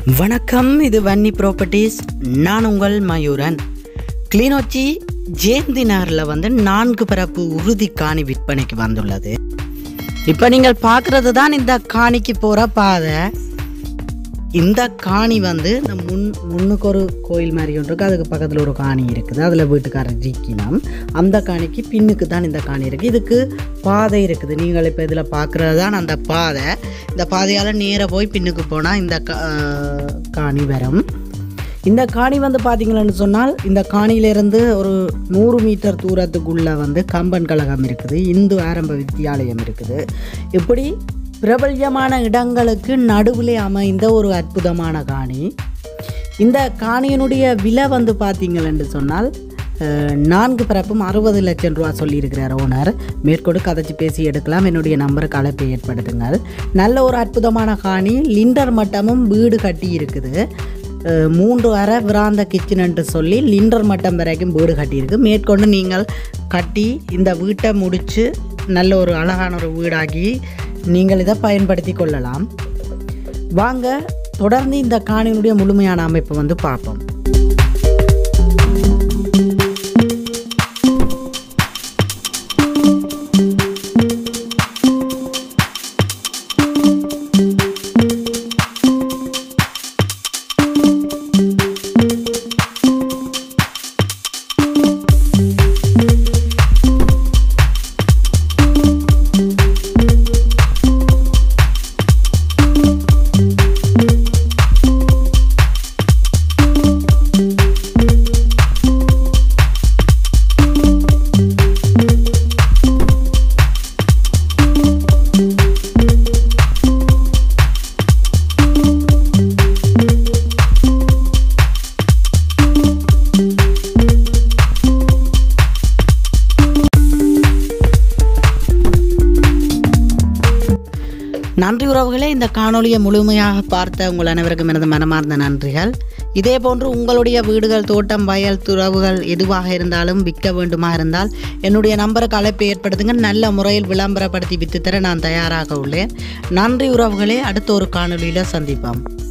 வணக்கம் இது வன்னி ப்ராப்பர்ட்டிஸ் நான் உங்கள் மயூரன் கிளிநொச்சி ஜெயந்தி நகரில் வந்து நான்கு பரப்பு உறுதி காணி விற்பனைக்கு வந்துள்ளது இப்போ நீங்கள் பார்க்குறது தான் இந்த காணிக்கு போகிற பாதை இந்த காணி வந்து இந்த முன் முன்னுக்கு ஒரு கோயில் மாதிரி ஒன்று இருக்குது அதுக்கு பக்கத்தில் ஒரு காணி இருக்குது அதில் வீட்டுக்காரர் ஜிக்கினம் அந்த காணிக்கு பின்னுக்கு தான் இந்த காணி இருக்குது இதுக்கு பாதை இருக்குது நீங்கள் இப்போ இதில் பார்க்குறது தான் அந்த பாதை இந்த பாதையால் நேராக போய் பின்னுக்கு போனால் இந்த கா- ஆஹ் காணி வரும் இந்த காணி வந்து பார்த்தீங்கன்னு சொன்னால் இந்த காணியிலிருந்து ஒரு நூறு மீட்டர் தூரத்துக்குள்ளே வந்து கம்பன் கழகம் இருக்குது இந்து ஆரம்ப வித்தியாலயம் இருக்குது இப்படி பிரபல்யமான இடங்களுக்கு நடுவிலே அமைந்த ஒரு அற்புதமான காணி இந்த காணியினுடைய விலை வந்து பார்த்தீங்கன்னு சொன்னால் அஹ், நான்கு பிறப்பும் அறுபது லட்சம் ரூபா சொல்லியிருக்கிறார் ஓனர் மேற்கொண்டு கதைச்சி பேசி எடுக்கலாம் என்னுடைய நம்பருக்கு அழைப்பை ஏற்படுத்துங்கள் நல்ல ஒரு அற்புதமான காணி லிண்டர் மட்டமும் வீடு கட்டி இருக்குது அஹ், மூன்று அறை விராந்த கிச்சன் சொல்லி லிண்டர் மட்டம் வரைக்கும் வீடு கட்டியிருக்கு மேற்கொண்டு நீங்கள் கட்டி இந்த வீட்டை முடித்து நல்ல ஒரு அழகான ஒரு வீடாக்கி நீங்கள் இதை பயன்படுத்தி கொள்ளலாம் வாங்க தொடர்ந்து இந்த காணியினுடைய முழுமையான அமைப்பை வந்து பார்ப்போம் நன்றி உறவுகளே இந்த காணொளியை முழுமையாக பார்த்த உங்கள் அனைவருக்கும் எனது மனமார்ந்த நன்றிகள் இதே போன்று உங்களுடைய வீடுகள் தோட்டம் வயல் துறவுகள் எதுவாக இருந்தாலும் விற்க வேண்டுமா இருந்தால் என்னுடைய நம்பருக்கு அழைப்பு ஏற்படுத்துங்க நல்ல முறையில் விளம்பரப்படுத்தி வித்து தர நான் தயாராக உள்ளேன் நன்றி உறவுகளே அடுத்த ஒரு காணொளியில் சந்திப்போம்